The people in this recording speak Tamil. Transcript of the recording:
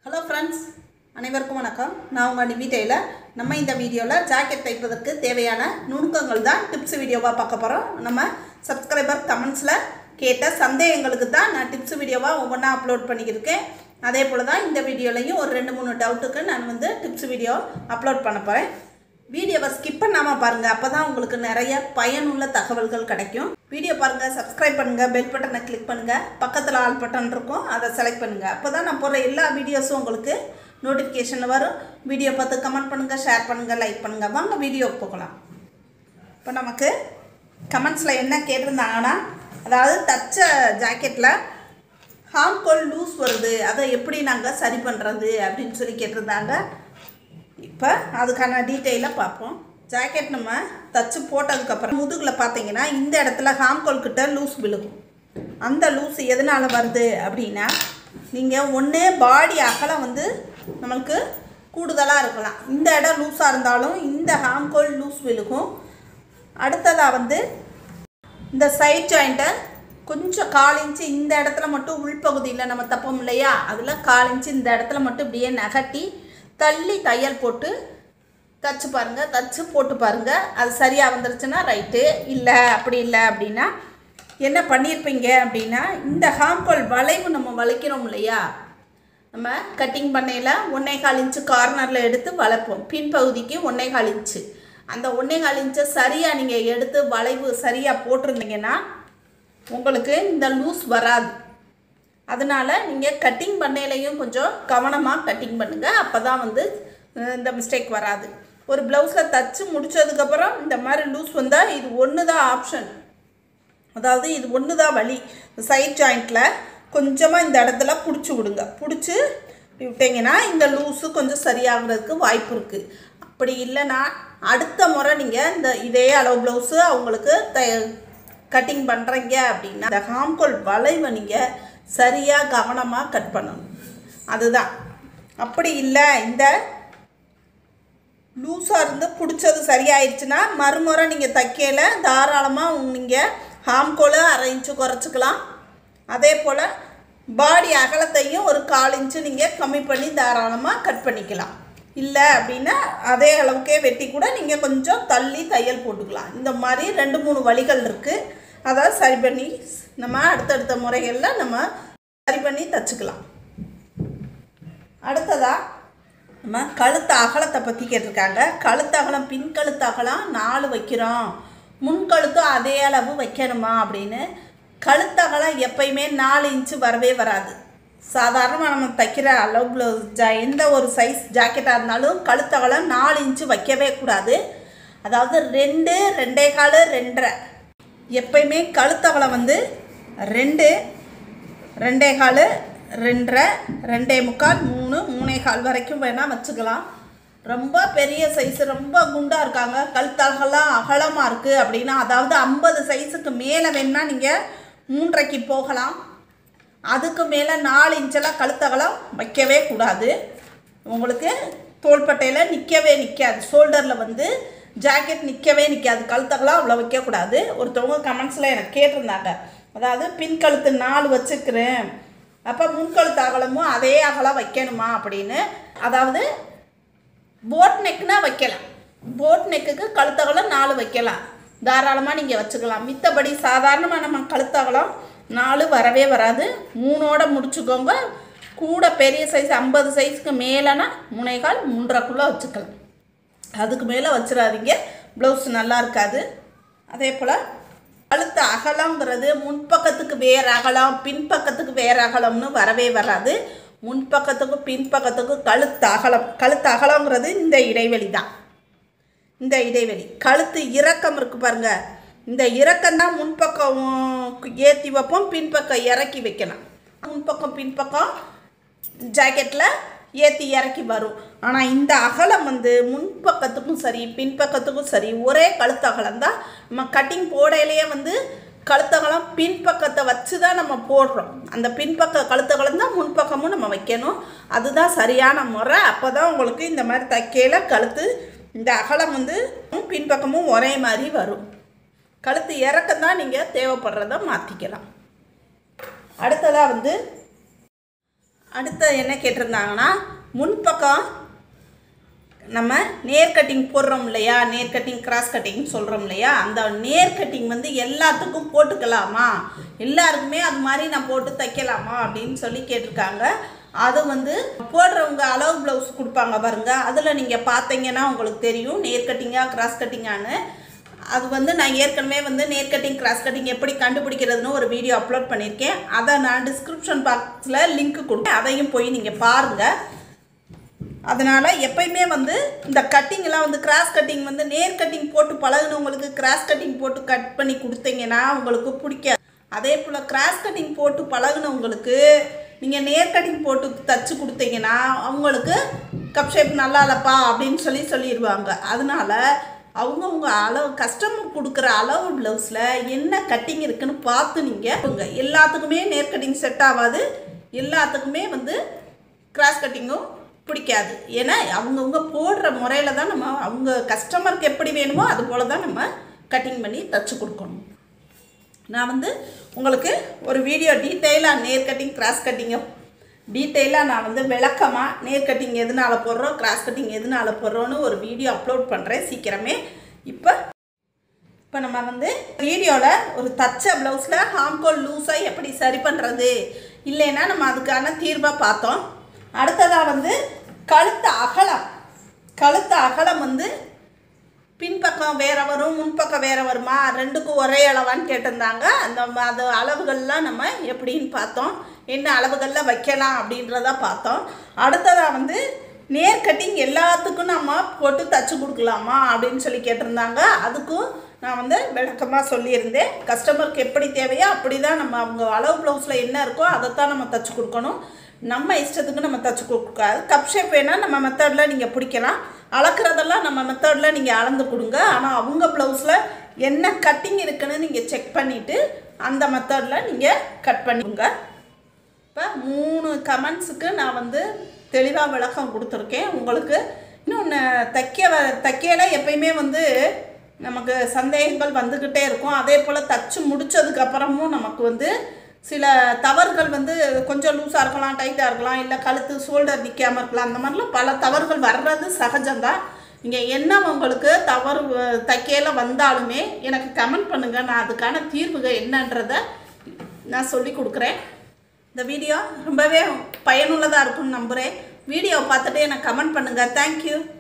ஹலோ ஃப்ரெண்ட்ஸ் அனைவருக்கும் வணக்கம் நான் உங்கள் நிவி டெய்லர் நம்ம இந்த வீடியோவில் ஜாக்கெட் தைப்பதற்கு தேவையான நுணுக்கங்கள் தான் டிப்ஸ் வீடியோவாக பார்க்க போகிறோம் நம்ம சப்ஸ்கிரைபர் கமெண்ட்ஸில் கேட்ட சந்தேகங்களுக்கு தான் நான் டிப்ஸ் வீடியோவாக ஒவ்வொன்றா அப்லோட் பண்ணிக்கிருக்கேன் அதே போல் தான் இந்த வீடியோலையும் ஒரு ரெண்டு மூணு டவுட்டுக்கு நான் வந்து டிப்ஸ் வீடியோ அப்லோட் பண்ண போகிறேன் வீடியோவை ஸ்கிப் பண்ணாமல் பாருங்கள் அப்போ தான் உங்களுக்கு நிறைய பயனுள்ள தகவல்கள் கிடைக்கும் வீடியோ பாருங்கள் சப்ஸ்கிரைப் பண்ணுங்கள் பெல் பட்டனை கிளிக் பண்ணுங்கள் பக்கத்தில் ஆல் பட்டன் இருக்கும் அதை செலக்ட் பண்ணுங்கள் அப்போ தான் நான் போடுற எல்லா வீடியோஸும் உங்களுக்கு நோட்டிஃபிகேஷனில் வரும் வீடியோ பார்த்து கமெண்ட் பண்ணுங்கள் ஷேர் பண்ணுங்கள் லைக் பண்ணுங்கள் வாங்க வீடியோக்கு போகலாம் இப்போ நமக்கு கமெண்ட்ஸில் என்ன கேட்டிருந்தாங்கன்னா அதாவது தச்ச ஜாக்கெட்டில் ஹாம்கோல் லூஸ் வருது அதை எப்படி நாங்கள் சரி பண்ணுறது அப்படின்னு சொல்லி கேட்டிருந்தாங்க இப்போ அதுக்கான டீட்டெயிலாக பார்ப்போம் ஜாக்கெட் நம்ம தச்சு போட்டதுக்கப்புறம் முதுகில் பார்த்தீங்கன்னா இந்த இடத்துல ஹாம்கோல் கிட்ட லூஸ் விழுகும் அந்த லூஸ் எதனால் வருது அப்படின்னா நீங்கள் ஒன்றே பாடி அகலம் வந்து நம்மளுக்கு கூடுதலாக இருக்கலாம் இந்த இடம் லூஸாக இருந்தாலும் இந்த ஹாம்கோல் லூஸ் விழுகும் அடுத்ததாக வந்து இந்த சைட் ஜாயிண்ட்டை கொஞ்சம் கால் இன்ச்சு இந்த இடத்துல மட்டும் உள்பகுதியில் நம்ம தப்போம் இல்லையா அதில் கால் இன்ச்சு இந்த இடத்துல மட்டும் இப்படியே நகட்டி தள்ளி தையல் போட்டு தச்சு பாருங்கள் தச்சு போட்டு பாருங்கள் அது சரியாக வந்துருச்சுன்னா ரைட்டு இல்லை அப்படி இல்லை அப்படின்னா என்ன பண்ணியிருப்பீங்க அப்படின்னா இந்த ஹாம்பல் வளைவு நம்ம வளைக்கிறோம் இல்லையா நம்ம கட்டிங் பண்ணையில் ஒன்றே கால் இன்ச்சு கார்னரில் எடுத்து வளைப்போம் பின்பகுதிக்கு ஒன்றே கால் இன்ச்சு அந்த ஒன்றே கால் இன்ச்சை சரியாக நீங்கள் எடுத்து வளைவு சரியாக போட்டிருந்தீங்கன்னா உங்களுக்கு இந்த லூஸ் வராது அதனால் நீங்கள் கட்டிங் பண்ணையிலையும் கொஞ்சம் கவனமாக கட்டிங் பண்ணுங்கள் அப்போ தான் வந்து அஹ், இந்த மிஸ்டேக் வராது ஒரு ப்ளவுஸில் தச்சு முடிச்சதுக்கப்புறம் இந்த மாதிரி லூஸ் வந்தால் இது ஒன்று தான் ஆப்ஷன் அதாவது இது ஒன்று தான் வழி சைட் ஜாயிண்ட்டில் கொஞ்சமாக இந்த இடத்துல பிடிச்சி விடுங்க பிடிச்சி விட்டிங்கன்னா இந்த லூஸு கொஞ்சம் சரியாகிறதுக்கு வாய்ப்பு இருக்குது அப்படி இல்லைன்னா அடுத்த முறை நீங்கள் இந்த இதே அளவு ப்ளவுஸு அவங்களுக்கு த கட்டிங் பண்ணுறீங்க அப்படின்னா இந்த ஹாம்கோல் வளைவை நீங்கள் சரியாக கவனமாக கட் பண்ணணும் அதுதான் அப்படி இல்லை இந்த லூஸாக இருந்து பிடிச்சது சரியாயிடுச்சுன்னா மறுமுறை நீங்கள் தைக்கையில் தாராளமாக நீங்கள் ஹாம்கோலை அரை இன்ச்சு குறைச்சிக்கலாம் அதே போல் பாடி அகலத்தையும் ஒரு கால் இன்ச்சு நீங்கள் கம்மி பண்ணி தாராளமாக கட் பண்ணிக்கலாம் இல்லை அப்படின்னா அதே அளவுக்கே வெட்டி கூட நீங்கள் கொஞ்சம் தள்ளி தையல் போட்டுக்கலாம் இந்த மாதிரி ரெண்டு மூணு வழிகள் இருக்குது அதை சரி பண்ணி நம்ம அடுத்தடுத்த முறைகளில் நம்ம சரி பண்ணி தச்சுக்கலாம் அடுத்ததாக நம்ம கழுத்து அகலத்தை பற்றி கேட்டிருக்காங்க கழுத்து அகலம் பின் கழுத்து அகலம் நாலு வைக்கிறோம் முன் கழுத்தும் அதே அளவு வைக்கணுமா அப்படின்னு கழுத்து அகலம் எப்பயுமே நாலு இன்ச்சு வரவே வராது சாதாரணமாக நம்ம தைக்கிற அளவு ப்ளவுஸ் ஜா எந்த ஒரு சைஸ் ஜாக்கெட்டாக இருந்தாலும் கழுத்து அகலம் நாலு இன்ச்சு வைக்கவே கூடாது அதாவது ரெண்டு ரெண்டே கால் ரெண்டரை எப்பயுமே கழுத்தகலம் வந்து ரெண்டு ரெண்டே கால் ரெண்டரை ரெண்டே முக்கால் மூணு மூணே கால் வரைக்கும் வேணால் வச்சுக்கலாம் ரொம்ப பெரிய சைஸு ரொம்ப குண்டாக இருக்காங்க கழுத்தகலாம் அகலமாக இருக்குது அப்படின்னா அதாவது ஐம்பது சைஸுக்கு மேலே வேணா நீங்கள் மூன்றைக்கு போகலாம் அதுக்கு மேலே நாலு இன்ச்செல்லாம் கழுத்தகலம் வைக்கவே கூடாது உங்களுக்கு தோள்பட்டையில் நிற்கவே நிற்காது ஷோல்டரில் வந்து ஜாக்கெட் நிற்கவே நிற்காது கழுத்தகலாம் அவ்வளோ வைக்கக்கூடாது ஒருத்தவங்க கமெண்ட்ஸில் எனக்கு கேட்டிருந்தாங்க அதாவது பின் கழுத்து நாலு வச்சுக்கிறேன் அப்போ முன்கழுத்து அகலமும் அதே அகலம் வைக்கணுமா அப்படின்னு அதாவது போட் நெக்னா வைக்கலாம் போட் நெக்குக்கு கழுத்தகலம் நாலு வைக்கலாம் தாராளமாக நீங்கள் வச்சுக்கலாம் மித்தபடி சாதாரணமாக நம்ம கழுத்தகலம் நாலு வரவே வராது மூணோட முடிச்சுக்கோங்க கூட பெரிய சைஸ் ஐம்பது சைஸ்க்கு மேலேனா முனைகால் மூன்றரைக்குள்ளே வச்சுக்கலாம் அதுக்கு மேலே வச்சிடாதீங்க ப்ளவுஸ் நல்லா இருக்காது அதே போல் கழுத்து அகலங்கிறது முன்பக்கத்துக்கு வேறு அகலம் பின்பக்கத்துக்கு வேறு அகலம்னு வரவே வராது முன்பக்கத்துக்கும் பின்பக்கத்துக்கும் கழுத்து அகலம் கழுத்து அகலங்கிறது இந்த இடைவெளி தான் இந்த இடைவெளி கழுத்து இறக்கம் இருக்கு பாருங்க இந்த இறக்கம் தான் முன்பக்கம் ஏற்றி வைப்போம் பின்பக்கம் இறக்கி வைக்கலாம் முன்பக்கம் பின்பக்கம் ஜாக்கெட்டில் ஏற்றி இறக்கி வரும் ஆனால் இந்த அகலம் வந்து முன்பக்கத்துக்கும் சரி பின்பக்கத்துக்கும் சரி ஒரே கழுத்து அகலம் தான் நம்ம கட்டிங் போடையிலேயே வந்து கழுத்தகலம் பின்பக்கத்தை வச்சு தான் நம்ம போடுறோம் அந்த பின்பக்க கழுத்தகலம் தான் முன்பக்கமும் நம்ம வைக்கணும் அதுதான் சரியான முறை அப்போ தான் உங்களுக்கு இந்த மாதிரி தைக்கையில் கழுத்து இந்த அகலம் வந்து பின்பக்கமும் ஒரே மாதிரி வரும் கழுத்து இறக்கம் தான் நீங்கள் தேவைப்படுறத மாற்றிக்கலாம் அடுத்ததாக வந்து அடுத்து என்ன கேட்டிருந்தாங்கன்னா முன்பக்கம் நம்ம நேர் கட்டிங் போடுறோம் இல்லையா நேர் கட்டிங் கிராஸ் கட்டிங் சொல்கிறோம் இல்லையா அந்த நேர் கட்டிங் வந்து எல்லாத்துக்கும் போட்டுக்கலாமா எல்லாருக்குமே அது மாதிரி நான் போட்டு தைக்கலாமா அப்படின்னு சொல்லி கேட்டிருக்காங்க அது வந்து போடுறவங்க அளவு ப்ளவுஸ் கொடுப்பாங்க பாருங்க அதில் நீங்கள் பார்த்தீங்கன்னா உங்களுக்கு தெரியும் நேர் கட்டிங்காக கிராஸ் கட்டிங்கான்னு அது வந்து நான் ஏற்கனவே வந்து நேர் கட்டிங் கிராஸ் கட்டிங் எப்படி கண்டுபிடிக்கிறதுன்னு ஒரு வீடியோ அப்லோட் பண்ணியிருக்கேன் அதை நான் டிஸ்கிரிப்ஷன் பாக்ஸில் லிங்க் கொடுப்பேன் அதையும் போய் நீங்கள் பாருங்கள் அதனால் எப்பயுமே வந்து இந்த கட்டிங்லாம் வந்து கிராஸ் கட்டிங் வந்து நேர் கட்டிங் போட்டு பழகுனவங்களுக்கு கிராஸ் கட்டிங் போட்டு கட் பண்ணி கொடுத்தீங்கன்னா உங்களுக்கு பிடிக்காது அதே போல் கிராஸ் கட்டிங் போட்டு பழகுனவங்களுக்கு நீங்கள் நேர் கட்டிங் போட்டு தச்சு கொடுத்தீங்கன்னா அவங்களுக்கு கப் ஷேப் நல்லா இல்லப்பா அப்படின்னு சொல்லி சொல்லிடுவாங்க அதனால அவங்கவுங்க அளவு கஸ்டமர் கொடுக்குற அளவு ப்ளவுஸில் என்ன கட்டிங் இருக்குன்னு பார்த்து நீங்கள் எல்லாத்துக்குமே நேர் கட்டிங் செட் ஆகாது எல்லாத்துக்குமே வந்து கிராஸ் கட்டிங்கும் பிடிக்காது ஏன்னா அவங்கவுங்க போடுற முறையில் தான் நம்ம அவங்க கஸ்டமருக்கு எப்படி வேணுமோ அது போல் தான் நம்ம கட்டிங் பண்ணி தச்சு கொடுக்கணும் நான் வந்து உங்களுக்கு ஒரு வீடியோ டீட்டெயிலாக நேர் கட்டிங் கிராஸ் கட்டிங்கை டீட்டெயிலாக நான் வந்து விளக்கமாக நேர் கட்டிங் எதனால் போடுறோம் கிராஸ் கட்டிங் எதனால் போடுறோன்னு ஒரு வீடியோ அப்லோட் பண்ணுறேன் சீக்கிரமே இப்போ இப்போ நம்ம வந்து வீடியோவில் ஒரு தச்ச ப்ளவுஸில் ஹாம்கோல் லூஸாக எப்படி சரி பண்ணுறது இல்லைன்னா நம்ம அதுக்கான தீர்வை பார்த்தோம் அடுத்ததாக வந்து கழுத்து அகலம் கழுத்து அகலம் வந்து பின்பக்கம் வேற வரும் முன்பக்கம் வேற வருமா ரெண்டுக்கும் ஒரே அளவான்னு கேட்டிருந்தாங்க அந்த ம- அது அளவுகள்லாம் நம்ம எப்படின்னு பார்த்தோம் என்ன அளவுகளில் வைக்கலாம் அப்படின்றத பார்த்தோம் அடுத்ததாக வந்து நேர் கட்டிங் எல்லாத்துக்கும் நம்ம போட்டு தச்சு கொடுக்கலாமா அப்படின்னு சொல்லி கேட்டிருந்தாங்க அதுக்கும் நான் வந்து விளக்கமாக சொல்லியிருந்தேன் கஸ்டமருக்கு எப்படி தேவையோ அப்படி தான் நம்ம அவங்க அளவு ப்ளவுஸில் என்ன இருக்கோ அதைத்தான் நம்ம தச்சு கொடுக்கணும் நம்ம இஷ்டத்துக்கு நம்ம தச்சு கொடுக்காது கப் ஷேப் வேணால் நம்ம மெத்தடில் நீங்கள் பிடிக்கலாம் அளக்குறதெல்லாம் நம்ம மெத்தடில் நீங்கள் அளந்து கொடுங்க ஆனால் அவங்க ப்ளவுஸில் என்ன கட்டிங் இருக்குன்னு நீங்கள் செக் பண்ணிவிட்டு அந்த மெத்தடில் நீங்கள் கட் பண்ணிக்கோங்க இப்போ மூணு கமெண்ட்ஸுக்கு நான் வந்து தெளிவாக விளக்கம் கொடுத்துருக்கேன் உங்களுக்கு இன்னொன்று தைக்க வ தைக்கையில் எப்பயுமே வந்து நமக்கு சந்தேகங்கள் வந்துக்கிட்டே இருக்கும் அதே போல் தச்சு முடிச்சதுக்கப்புறமும் நமக்கு வந்து சில தவறுகள் வந்து கொஞ்சம் லூஸாக இருக்கலாம் டைட்டாக இருக்கலாம் இல்லை கழுத்து ஷோல்டர் நிற்காம இருக்கலாம் அந்த மாதிரிலாம் பல தவறுகள் வர்றது சகஜம்தான் நீங்கள் என்ன உங்களுக்கு தவறு வ- தைக்கையில வந்தாலுமே எனக்கு கமெண்ட் பண்ணுங்கள் நான் அதுக்கான தீர்வுகள் என்னன்றதை நான் சொல்லி கொடுக்குறேன் இந்த வீடியோ ரொம்பவே பயனுள்ளதாக இருக்கும்னு நம்புகிறேன் வீடியோ பார்த்துட்டு எனக்கு கமெண்ட் பண்ணுங்கள் தேங்க்யூ